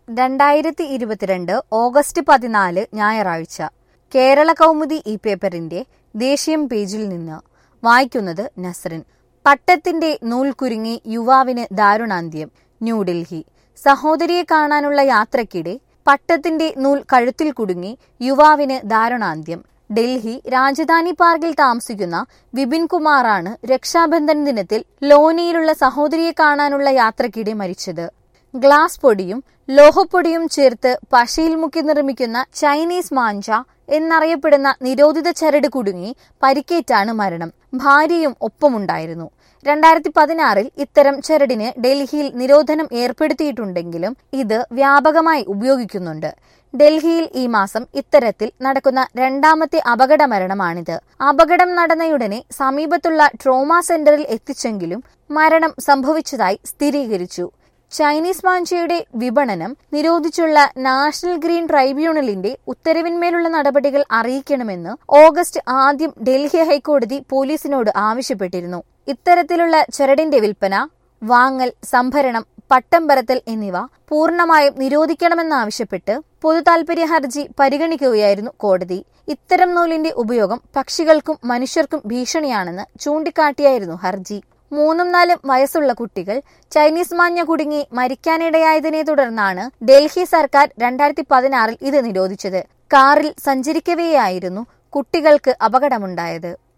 രണ്ടായിരത്തി ഇരുപത്തിരണ്ട് ഓഗസ്റ്റ് പതിനാല് ഞായറാഴ്ച കേരള കൗമുദി ഈ പേപ്പറിന്റെ ദേശീയം പേജിൽ നിന്ന് വായിക്കുന്നത് നസ്രിൻ പട്ടത്തിന്റെ നൂൽ കുരുങ്ങി യുവാവിന് ദാരുണാന്ത്യം ന്യൂഡൽഹി സഹോദരിയെ കാണാനുള്ള യാത്രക്കിടെ പട്ടത്തിന്റെ നൂൽ കഴുത്തിൽ കുടുങ്ങി യുവാവിന് ദാരുണാന്ത്യം ഡൽഹി രാജധാനി പാർക്കിൽ താമസിക്കുന്ന വിപിൻ കുമാറാണ് രക്ഷാബന്ധൻ ദിനത്തിൽ ലോനിയിലുള്ള സഹോദരിയെ കാണാനുള്ള യാത്രക്കിടെ മരിച്ചത് ഗ്ലാസ് പൊടിയും ലോഹപ്പൊടിയും ചേർത്ത് പശയിൽ മുക്കി നിർമ്മിക്കുന്ന ചൈനീസ് മാഞ്ച എന്നറിയപ്പെടുന്ന നിരോധിത ചരട് കുടുങ്ങി പരിക്കേറ്റാണ് മരണം ഭാര്യയും ഒപ്പമുണ്ടായിരുന്നു രണ്ടായിരത്തി പതിനാറിൽ ഇത്തരം ചരടിന് ഡൽഹിയിൽ നിരോധനം ഏർപ്പെടുത്തിയിട്ടുണ്ടെങ്കിലും ഇത് വ്യാപകമായി ഉപയോഗിക്കുന്നുണ്ട് ഡൽഹിയിൽ ഈ മാസം ഇത്തരത്തിൽ നടക്കുന്ന രണ്ടാമത്തെ അപകട മരണമാണിത് അപകടം നടന്നയുടനെ സമീപത്തുള്ള ട്രോമ സെന്ററിൽ എത്തിച്ചെങ്കിലും മരണം സംഭവിച്ചതായി സ്ഥിരീകരിച്ചു ചൈനീസ് മാഞ്ചയുടെ വിപണനം നിരോധിച്ചുള്ള നാഷണൽ ഗ്രീൻ ട്രൈബ്യൂണലിന്റെ ഉത്തരവിന്മേലുള്ള നടപടികൾ അറിയിക്കണമെന്ന് ഓഗസ്റ്റ് ആദ്യം ഡൽഹി ഹൈക്കോടതി പോലീസിനോട് ആവശ്യപ്പെട്ടിരുന്നു ഇത്തരത്തിലുള്ള ചരടിന്റെ വിൽപ്പന വാങ്ങൽ സംഭരണം പട്ടം പറത്തൽ എന്നിവ പൂർണ്ണമായും നിരോധിക്കണമെന്നാവശ്യപ്പെട്ട് പൊതുതാൽപര്യ ഹർജി പരിഗണിക്കുകയായിരുന്നു കോടതി ഇത്തരം നൂലിന്റെ ഉപയോഗം പക്ഷികൾക്കും മനുഷ്യർക്കും ഭീഷണിയാണെന്ന് ചൂണ്ടിക്കാട്ടിയായിരുന്നു ഹർജി മൂന്നും നാലും വയസ്സുള്ള കുട്ടികൾ ചൈനീസ് മാഞ്ഞ കുടുങ്ങി മരിക്കാനിടയായതിനെ തുടർന്നാണ് ഡൽഹി സർക്കാർ രണ്ടായിരത്തി പതിനാറിൽ ഇത് നിരോധിച്ചത് കാറിൽ സഞ്ചരിക്കവെയായിരുന്നു കുട്ടികൾക്ക് അപകടമുണ്ടായത്